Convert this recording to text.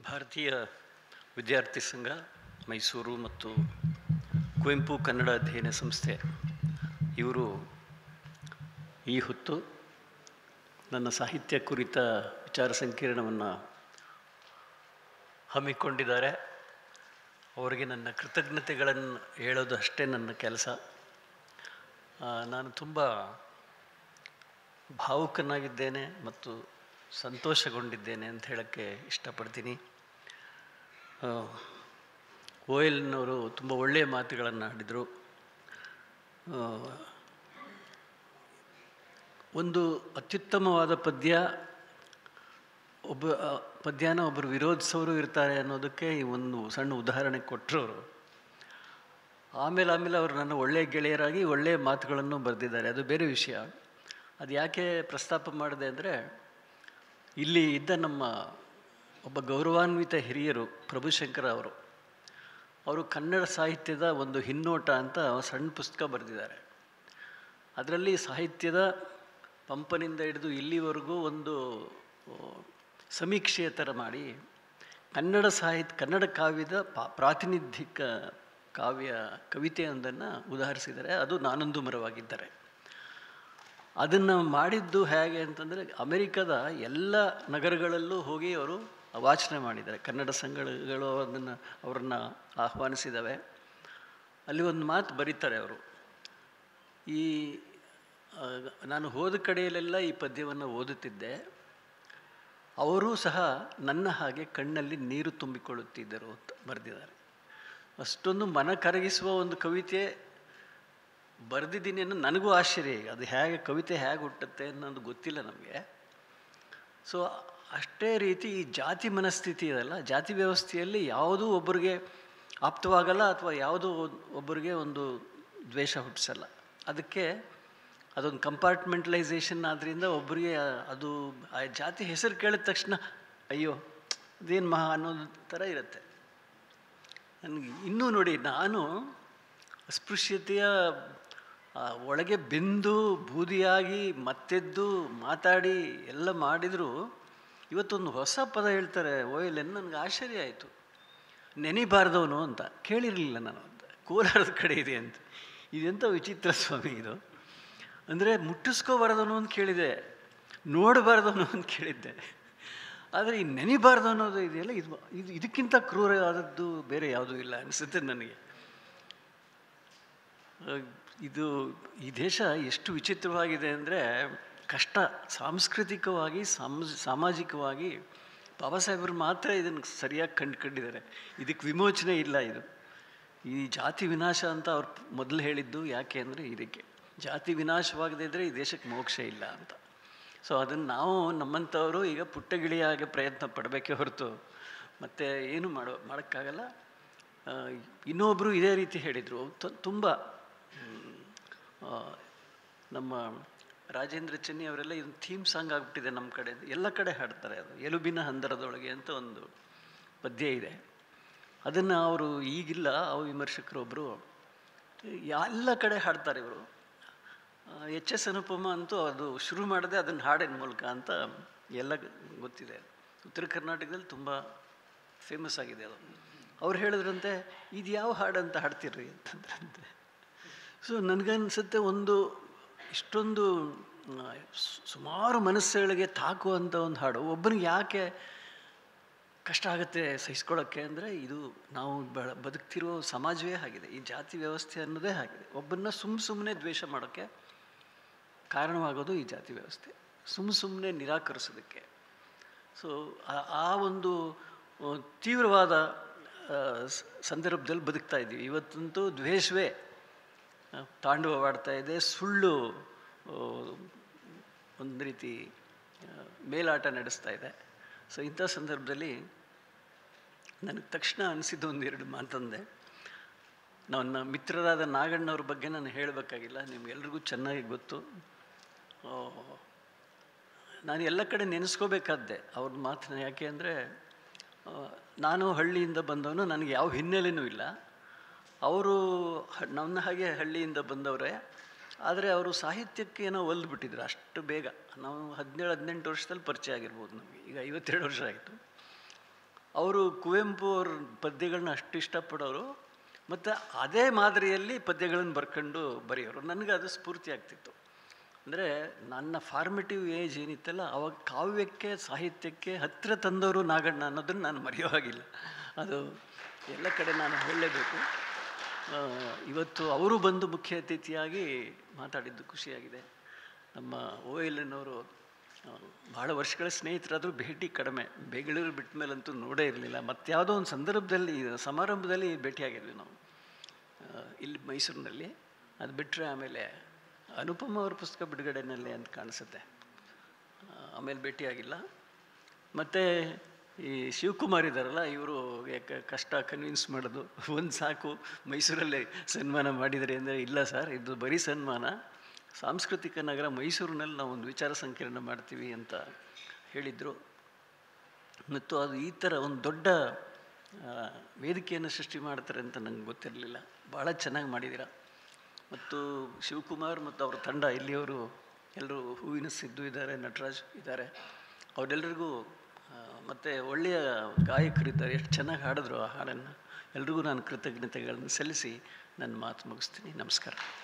ಭಾರತೀಯ ವಿದ್ಯಾರ್ಥಿ ಸಂಘ ಮೈಸೂರು ಮತ್ತು ಕುವೆಂಪು ಕನ್ನಡ ಅಧ್ಯಯನ ಸಂಸ್ಥೆ ಇವರು ಈ ಹೊತ್ತು ನನ್ನ ಸಾಹಿತ್ಯ ಕುರಿತ ವಿಚಾರ ಸಂಕಿರಣವನ್ನು ಹಮ್ಮಿಕೊಂಡಿದ್ದಾರೆ ಅವರಿಗೆ ನನ್ನ ಕೃತಜ್ಞತೆಗಳನ್ನು ಹೇಳೋದು ಅಷ್ಟೇ ನನ್ನ ಕೆಲಸ ಆ, ನಾನು ತುಂಬ ಭಾವುಕನಾಗಿದ್ದೇನೆ ಮತ್ತು ಸಂತೋಷಗೊಂಡಿದ್ದೇನೆ ಅಂತ ಹೇಳೋಕ್ಕೆ ಇಷ್ಟಪಡ್ತೀನಿ ಓ ಎಲ್ನವರು ತುಂಬ ಒಳ್ಳೆಯ ಮಾತುಗಳನ್ನು ಆಡಿದರು ಆ, ಒಂದು ಅತ್ಯುತ್ತಮವಾದ ಪದ್ಯ ಒಬ್ಬ ಆ, ಪದ್ಯನ ಒಬ್ಬರು ವಿರೋಧಿಸೋರು ಇರ್ತಾರೆ ಅನ್ನೋದಕ್ಕೆ ಈ ಒಂದು ಸಣ್ಣ ಉದಾಹರಣೆ ಕೊಟ್ಟರು ಅವರು ಆಮೇಲೆ ಆಮೇಲೆ ಅವರು ನನ್ನ ಒಳ್ಳೆಯ ಗೆಳೆಯರಾಗಿ ಒಳ್ಳೆಯ ಮಾತುಗಳನ್ನು ಬರೆದಿದ್ದಾರೆ ಅದು ಬೇರೆ ವಿಷಯ ಅದು ಯಾಕೆ ಪ್ರಸ್ತಾಪ ಮಾಡಿದೆ ಅಂದರೆ ಇಲ್ಲಿ ಇದ್ದ ನಮ್ಮ ಒಬ್ಬ ಗೌರವಾನ್ವಿತ ಹಿರಿಯರು ಪ್ರಭುಶಂಕರ ಅವರು ಅವರು ಕನ್ನಡ ಸಾಹಿತ್ಯದ ಒಂದು ಹಿನ್ನೋಟ ಅಂತ ಸಣ್ಣ ಪುಸ್ತಕ ಬರೆದಿದ್ದಾರೆ ಅದರಲ್ಲಿ ಸಾಹಿತ್ಯದ ಪಂಪನಿಂದ ಹಿಡಿದು ಇಲ್ಲಿವರೆಗೂ ಒಂದು ಆ, ಸಮೀಕ್ಷೆಯ ಥರ ಮಾಡಿ ಕನ್ನಡ ಸಾಹಿತ್ಯ ಕನ್ನಡ ಕಾವ್ಯದ ಪಾ ಪ್ರಾತಿನಿಧಿಕ ಕಾವ್ಯ ಕವಿತೆಯೊಂದನ್ನು ಉದಾಹರಿಸಿದ್ದಾರೆ ಅದು ನಾನೊಂದು ಮರವಾಗಿದ್ದಾರೆ ಅದನ್ನು ಮಾಡಿದ್ದು ಹೇಗೆ ಅಂತಂದರೆ ಅಮೆರಿಕದ ಎಲ್ಲ ನಗರಗಳಲ್ಲೂ ಹೋಗಿ ಅವರು ವಾಚನ ಮಾಡಿದ್ದಾರೆ ಕನ್ನಡ ಸಂಘಗಳು ಅದನ್ನು ಅವರನ್ನು ಆಹ್ವಾನಿಸಿದ್ದಾವೆ ಅಲ್ಲಿ ಒಂದು ಮಾತು ಬರೀತಾರೆ ಅವರು ಈ ಆ, ನಾನು ಹೋದ ಕಡೆಯಲ್ಲೆಲ್ಲ ಈ ಪದ್ಯವನ್ನು ಓದುತ್ತಿದ್ದೆ ಅವರೂ ಸಹ ನನ್ನ ಹಾಗೆ ಕಣ್ಣಲ್ಲಿ ನೀರು ತುಂಬಿಕೊಳ್ಳುತ್ತಿದ್ದರು ಅಂತ ಬರೆದಿದ್ದಾರೆ ಅಷ್ಟೊಂದು ಮನ ಕರಗಿಸುವ ಒಂದು ಕವಿತೆ ಬರೆದಿದ್ದೀನಿ ಅನ್ನೋ ನನಗೂ ಆಶ್ಚರ್ಯ ಈಗ ಅದು ಹೇಗೆ ಕವಿತೆ ಹೇಗೆ ಹುಟ್ಟುತ್ತೆ ಅನ್ನೋದು ಗೊತ್ತಿಲ್ಲ ನಮಗೆ ಸೊ ಅಷ್ಟೇ ರೀತಿ ಈ ಜಾತಿ ಮನಸ್ಥಿತಿ ಇದೆಲ್ಲ ಜಾತಿ ವ್ಯವಸ್ಥೆಯಲ್ಲಿ ಯಾವುದೂ ಒಬ್ಬರಿಗೆ ಆಪ್ತವಾಗಲ್ಲ ಅಥವಾ ಯಾವುದೂ ಒಬ್ಬರಿಗೆ ಒಂದು ದ್ವೇಷ ಹುಟ್ಟಿಸಲ್ಲ ಅದಕ್ಕೆ ಅದೊಂದು ಕಂಪಾರ್ಟ್ಮೆಂಟಲೈಸೇಷನ್ ಆದ್ದರಿಂದ ಒಬ್ಬರಿಗೆ ಅದು ಆ ಜಾತಿ ಹೆಸರು ಕೇಳಿದ ತಕ್ಷಣ ಅಯ್ಯೋ ಅದೇನು ಮಹಾ ಅನ್ನೋದು ಥರ ಇರುತ್ತೆ ನನಗೆ ಇನ್ನೂ ನೋಡಿ ನಾನು ಅಸ್ಪೃಶ್ಯತೆಯ ಆ, ಒಳಗೆ ಬೆಂದು ಬೂದಿಯಾಗಿ ಮತ್ತೆದ್ದು ಮಾತಾಡಿ ಎಲ್ಲ ಮಾಡಿದರೂ ಇವತ್ತೊಂದು ಹೊಸ ಪದ ಹೇಳ್ತಾರೆ ಓಯಲೆನ್ ನನಗೆ ಆಶ್ಚರ್ಯ ಆಯಿತು ನೆನಿಬಾರ್ದವನು ಅಂತ ಕೇಳಿರಲಿಲ್ಲ ನಾನು ಅಂತ ಕೋಲಾರದ ಕಡೆ ಇದೆ ಅಂತ ಇದೆಂಥ ವಿಚಿತ್ರ ಸ್ವಾಮಿ ಇದು ಅಂದರೆ ಮುಟ್ಟಿಸ್ಕೋಬಾರ್ದವನು ಅಂತ ಕೇಳಿದೆ ನೋಡಬಾರ್ದವನು ಅಂತ ಕೇಳಿದ್ದೆ ಆದರೆ ಈ ನೆನಿಬಾರ್ದು ಅನ್ನೋದು ಇದೆಯಲ್ಲ ಇದು ಇದು ಇದಕ್ಕಿಂತ ಕ್ರೂರವಾದದ್ದು ಬೇರೆ ಯಾವುದೂ ಇಲ್ಲ ಅನಿಸುತ್ತೆ ನನಗೆ ಆ, ಇದು ಈ ದೇಶ ಎಷ್ಟು ವಿಚಿತ್ರವಾಗಿದೆ ಅಂದರೆ ಕಷ್ಟ ಸಾಂಸ್ಕೃತಿಕವಾಗಿ ಸಾಮ ಸಾಮಾಜಿಕವಾಗಿ ಬಾಬಾ ಸಾಹೇಬರು ಮಾತ್ರ ಇದನ್ನು ಸರಿಯಾಗಿ ಕಂಡುಕೊಂಡಿದ್ದಾರೆ ಇದಕ್ಕೆ ವಿಮೋಚನೆ ಇಲ್ಲ ಇದು ಈ ಜಾತಿ ವಿನಾಶ ಅಂತ ಅವ್ರು ಮೊದಲು ಹೇಳಿದ್ದು ಯಾಕೆ ಅಂದರೆ ಇದಕ್ಕೆ ಜಾತಿ ವಿನಾಶವಾಗದೇ ಇದ್ದರೆ ಈ ದೇಶಕ್ಕೆ ಮೋಕ್ಷ ಇಲ್ಲ ಅಂತ ಸೊ ಅದನ್ನು ನಾವು ನಮ್ಮಂಥವರು ಈಗ ಪುಟ್ಟಗಿಳಿಯಾಗಿ ಪ್ರಯತ್ನ ಪಡಬೇಕೇ ಹೊರತು ಮತ್ತು ಏನು ಮಾಡೋ ಮಾಡೋಕ್ಕಾಗಲ್ಲ ಆ, ಇನ್ನೊಬ್ಬರು ಇದೇ ರೀತಿ ಹೇಳಿದರು ತುಂಬ ಹ್ಮ್, ಆ, ನಮ್ಮ ರಾಜೇಂದ್ರ ಚೆನ್ನಿ ಅವರೆಲ್ಲ ಇದೊಂದು ಥೀಮ್ ಸಾಂಗ್ ಆಗಿಬಿಟ್ಟಿದೆ ನಮ್ಮ ಕಡೆ ಎಲ್ಲ ಕಡೆ ಹಾಡ್ತಾರೆ ಅದು ಎಲುಬಿನ ಹಂದರದೊಳಗೆ ಅಂತ ಒಂದು ಪದ್ಯ ಇದೆ ಅದನ್ನು ಅವರು ಈಗಿಲ್ಲ ಅವು ವಿಮರ್ಶಕರೊಬ್ಬರು ಎಲ್ಲ ಕಡೆ ಹಾಡ್ತಾರೆ ಇವರು ಎಚ್ ಎಸ್ ಅನುಪಮ ಅಂತೂ ಅದು ಶುರು ಮಾಡಿದೆ ಅದನ್ನು ಹಾಡಿನ ಮೂಲಕ ಅಂತ ಎಲ್ಲ ಗೊತ್ತಿದೆ ಉತ್ತರ ಕರ್ನಾಟಕದಲ್ಲಿ ತುಂಬ ಫೇಮಸ್ ಆಗಿದೆ ಅದು ಅವ್ರು ಹೇಳಿದ್ರಂತೆ ಇದು ಯಾವ ಹಾಡು ಅಂತ ಹಾಡ್ತೀರಿ ಅಂತಂದ್ರಂತೆ ಸೊ ನನಗನ್ಸುತ್ತೆ ಒಂದು ಇಷ್ಟೊಂದು ಆ, ಸು- ಸುಮಾರು ಮನಸ್ಸುಗಳಿಗೆ ತಾಕುವಂಥ ಒಂದು ಹಾಡು ಒಬ್ಬನಿಗೆ ಯಾಕೆ ಕಷ್ಟ ಆಗುತ್ತೆ ಸಹಿಸ್ಕೊಳ್ಳೋಕ್ಕೆ ಅಂದರೆ ಇದು ನಾವು ಬ ಬದುಕ್ತಿರೋ ಸಮಾಜವೇ ಆಗಿದೆ ಈ ಜಾತಿ ವ್ಯವಸ್ಥೆ ಅನ್ನೋದೇ ಆಗಿದೆ ಒಬ್ಬನ್ನ ಸುಮ್ಮ ಸುಮ್ಮನೆ ದ್ವೇಷ ಮಾಡೋಕ್ಕೆ ಕಾರಣವಾಗೋದು ಈ ಜಾತಿ ವ್ಯವಸ್ಥೆ ಸುಮ್ಮ ಸುಮ್ಮನೆ ನಿರಾಕರಿಸೋದಕ್ಕೆ ಸೊ ಆ- ಆ ಒಂದು ಆ, ತೀವ್ರವಾದ ಆ, ಸ- ಸಂದರ್ಭದಲ್ಲಿ ಬದುಕ್ತಾ ಇದ್ದೀವಿ ಇವತ್ತಂತೂ ದ್ವೇಷವೇ ಆ, ತಾಂಡವವಾಡ್ತಾ ಇದೆ ಸುಳ್ಳು ಆ, ಒಂದು ರೀತಿ ಆ, ಮೇಲಾಟ ನಡೆಸ್ತಾ ಇದೆ ಸೊ ಇಂಥ ಸಂದರ್ಭದಲ್ಲಿ ನನಗೆ ತಕ್ಷಣ ಅನಿಸಿದ್ದು ಒಂದೆರಡು ಮಾತಂದೆ ನನ್ನ ಮಿತ್ರರಾದ ನಾಗಣ್ಣವ್ರ ಬಗ್ಗೆ ನಾನು ಹೇಳಬೇಕಾಗಿಲ್ಲ ನಿಮ್ಗೆಲ್ರಿಗೂ ಚೆನ್ನಾಗಿ ಗೊತ್ತು ಆ, ನಾನು ಎಲ್ಲ ಕಡೆ ನೆನೆಸ್ಕೋಬೇಕಾದ್ದೆ ಅವ್ರ ಮಾತನ್ನ ಯಾಕೆ ಅಂದರೆ ನಾನು ಹಳ್ಳಿಯಿಂದ ಬಂದವನು ನನಗೆ ಯಾವ ಹಿನ್ನೆಲೆನೂ ಇಲ್ಲ ಅವರು ಹ- ನನ್ನ ಹಾಗೆ ಹಳ್ಳಿಯಿಂದ ಬಂದವರೇ ಆದರೆ ಅವರು ಸಾಹಿತ್ಯಕ್ಕೆ ಏನೋ ಒಲ್ದ್ಬಿಟ್ಟಿದ್ರು ಅಷ್ಟು ಬೇಗ ನಾವು ಹದಿನೇಳು ಹದಿನೆಂಟು ವರ್ಷದಲ್ಲಿ ಪರಿಚಯ ಆಗಿರ್ಬೋದು ನಮಗೆ ಈಗ ಐವತ್ತೆರಡು ವರ್ಷ ಆಯಿತು ಅವರು ಕುವೆಂಪು ಅವ್ರ ಪದ್ಯಗಳನ್ನ ಅಷ್ಟು ಇಷ್ಟಪಡೋರು ಮತ್ತು ಅದೇ ಮಾದರಿಯಲ್ಲಿ ಪದ್ಯಗಳನ್ನು ಬರ್ಕೊಂಡು ಬರೆಯೋರು ನನಗೆ ಅದು ಸ್ಫೂರ್ತಿ ಆಗ್ತಿತ್ತು ಅಂದರೆ ನನ್ನ ಫಾರ್ಮೇಟಿವ್ ಏಜ್ ಏನಿತ್ತಲ್ಲ ಅವಾಗ ಕಾವ್ಯಕ್ಕೆ ಸಾಹಿತ್ಯಕ್ಕೆ ಹತ್ತಿರ ತಂದವರು ನಾಗಣ್ಣ ಅನ್ನೋದನ್ನು ನಾನು ಮರೆಯೋ ಹಾಗಿಲ್ಲ ಅದು ಎಲ್ಲ ಕಡೆ ನಾನು ಹೇಳಲೇಬೇಕು ಆ, ಇವತ್ತು ಅವರು ಬಂದು ಮುಖ್ಯ ಅತಿಥಿಯಾಗಿ ಮಾತಾಡಿದ್ದು ಖುಷಿಯಾಗಿದೆ ನಮ್ಮ ಓ ಎಲ್ ಎನ್ನವರು ಭಾಳ ವರ್ಷಗಳ ಸ್ನೇಹಿತರಾದರೂ ಭೇಟಿ ಕಡಿಮೆ ಬೆಂಗಳೂರು ಬಿಟ್ಟ ಮೇಲಂತೂ ನೋಡೇ ಇರಲಿಲ್ಲ ಮತ್ತಾವುದೋ ಒಂದು ಸಂದರ್ಭದಲ್ಲಿ ಸಮಾರಂಭದಲ್ಲಿ ಭೇಟಿಯಾಗಿದ್ವಿ ನಾವು ಆ, ಇಲ್ಲಿ ಮೈಸೂರಿನಲ್ಲಿ ಅದು ಬಿಟ್ಟರೆ ಆಮೇಲೆ ಅನುಪಮ ಅವ್ರ ಪುಸ್ತಕ ಬಿಡುಗಡೆನಲ್ಲಿ ಅಂತ ಕಾಣಿಸುತ್ತೆ ಆ, ಆಮೇಲೆ ಭೇಟಿಯಾಗಿಲ್ಲ ಮತ್ತು ಈ ಶಿವಕುಮಾರ್ ಇದ್ದಾರಲ್ಲ ಇವರು ಕಷ್ಟ ಕನ್ವಿನ್ಸ್ ಮಾಡೋದು ಒಂದು ಸಾಕು ಮೈಸೂರಲ್ಲೇ ಸನ್ಮಾನ ಮಾಡಿದರೆ ಅಂದರೆ ಇಲ್ಲ ಸರ್ ಇದು ಬರೀ ಸನ್ಮಾನ ಸಾಂಸ್ಕೃತಿಕ ನಗರ ಮೈಸೂರಿನಲ್ಲಿ ನಾವು ಒಂದು ವಿಚಾರ ಸಂಕಿರಣ ಮಾಡ್ತೀವಿ ಅಂತ ಹೇಳಿದರು ಮತ್ತು ಅದು ಈ ಥರ ಒಂದು ದೊಡ್ಡ ಆ, ವೇದಿಕೆಯನ್ನು ಸೃಷ್ಟಿ ಮಾಡ್ತಾರೆ ಅಂತ ನಂಗೆ ಗೊತ್ತಿರಲಿಲ್ಲ ಭಾಳ ಚೆನ್ನಾಗಿ ಮಾಡಿದ್ದೀರ ಮತ್ತು ಶಿವಕುಮಾರ್ ಮತ್ತು ಅವ್ರ ತಂಡ ಇಲ್ಲಿಯವರು ಎಲ್ಲರೂ ಹೂವಿನ ಸಿದ್ದು ಇದ್ದಾರೆ ನಟರಾಜ್ ಇದ್ದಾರೆ ಅವರೆಲ್ಲರಿಗೂ ಮತ್ತು ಒಳ್ಳೆಯ ಗಾಯಕರಿದ್ದಾರೆ ಎಷ್ಟು ಚೆನ್ನಾಗಿ ಹಾಡಿದ್ರು ಆ ಹಾಡನ್ನು ಎಲ್ರಿಗೂ ನಾನು ಕೃತಜ್ಞತೆಗಳನ್ನು ಸಲ್ಲಿಸಿ ನನ್ನ ಮಾತು ಮುಗಿಸ್ತೀನಿ ನಮಸ್ಕಾರ